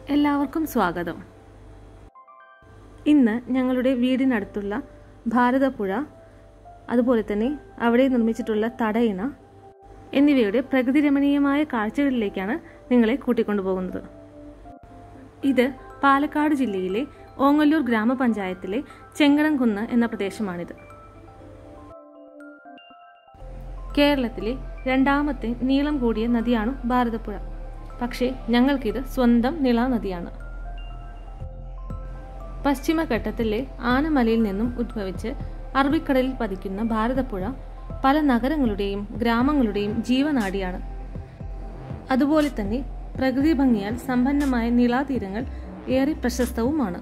എല്ലാവർക്കും സ്വാഗതം ഇന്ന് ഞങ്ങളുടെ വീടിനടുത്തുള്ള ഭാരതപ്പുഴ അതുപോലെ തന്നെ അവിടെ നിർമ്മിച്ചിട്ടുള്ള തടയിണ എന്നിവയുടെ പ്രകൃതി രമണീയമായ കാഴ്ചകളിലേക്കാണ് നിങ്ങളെ കൂട്ടിക്കൊണ്ടുപോകുന്നത് ഇത് പാലക്കാട് ജില്ലയിലെ ഓങ്ങല്ലൂർ ഗ്രാമപഞ്ചായത്തിലെ ചെങ്കടംകുന്ന് എന്ന പ്രദേശമാണിത് കേരളത്തിലെ രണ്ടാമത്തെ നീളം കൂടിയ നദിയാണ് ഭാരതപ്പുഴ പക്ഷേ ഞങ്ങൾക്കിത് സ്വന്തം നിള നദിയാണ് പശ്ചിമഘട്ടത്തിലെ ആനമലയിൽ നിന്നും ഉദ്ഭവിച്ച് അറബിക്കടലിൽ പതിക്കുന്ന ഭാരതപ്പുഴ പല നഗരങ്ങളുടെയും ഗ്രാമങ്ങളുടെയും ജീവനാഡിയാണ് അതുപോലെ തന്നെ പ്രകൃതി ഭംഗിയാൽ സമ്പന്നമായ നീളാതീരങ്ങൾ ഏറെ പ്രശസ്തവുമാണ്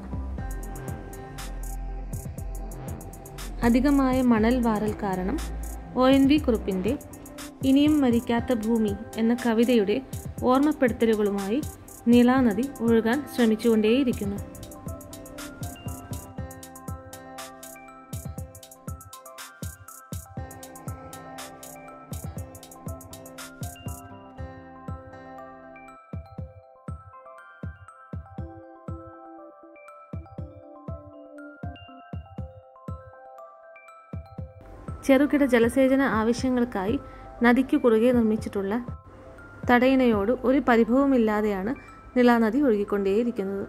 അധികമായ മണൽ വാരൽ കാരണം ഒ എൻ വി കുറുപ്പിന്റെ ഇനിയും മരിക്കാത്ത ഭൂമി എന്ന കവിതയുടെ ഓർമ്മപ്പെടുത്തലുകളുമായി നീലാനദി ഒഴുകാൻ ശ്രമിച്ചുകൊണ്ടേയിരിക്കുന്നു ചെറുകിട ജലസേചന ആവശ്യങ്ങൾക്കായി നദിക്കു കുറുകെ നിർമ്മിച്ചിട്ടുള്ള തടയിണയോട് ഒരു പരിഭവമില്ലാതെയാണ് നിലാനദി ഒഴുകിക്കൊണ്ടേയിരിക്കുന്നത്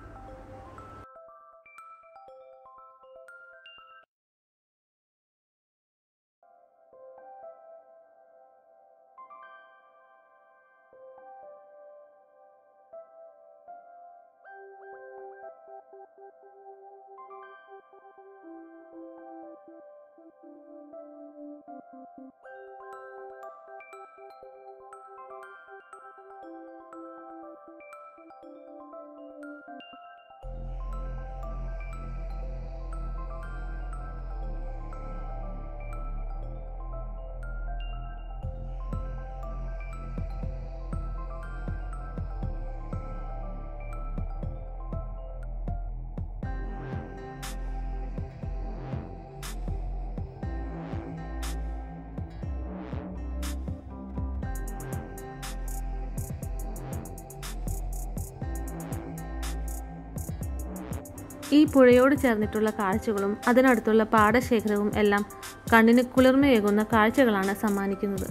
ഈ പുഴയോട് ചേർന്നിട്ടുള്ള കാഴ്ചകളും അതിനടുത്തുള്ള പാടശേഖരവും എല്ലാം കണ്ണിന് കുളിർമയേകുന്ന കാഴ്ചകളാണ് സമ്മാനിക്കുന്നത്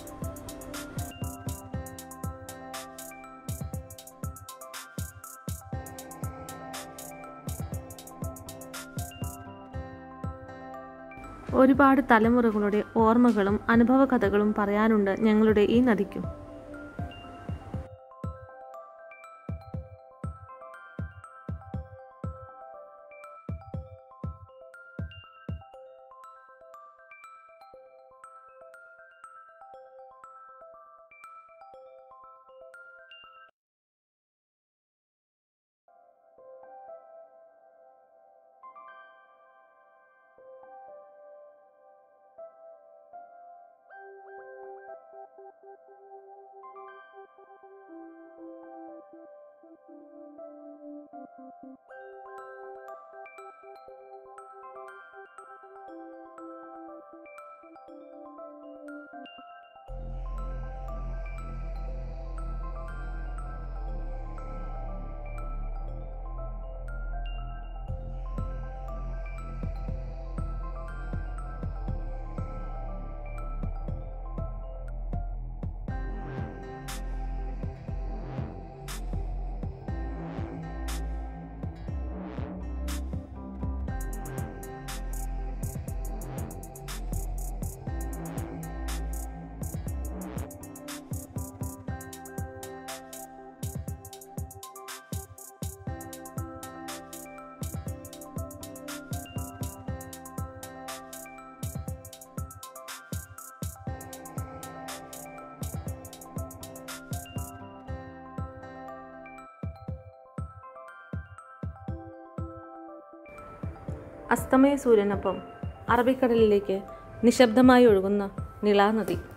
ഒരുപാട് തലമുറകളുടെ ഓർമ്മകളും അനുഭവ കഥകളും പറയാനുണ്ട് ഞങ്ങളുടെ ഈ നദിക്കും അസ്തമയ സൂര്യനൊപ്പം അറബിക്കടലിലേക്ക് നിശബ്ദമായി ഒഴുകുന്ന നിളാനദി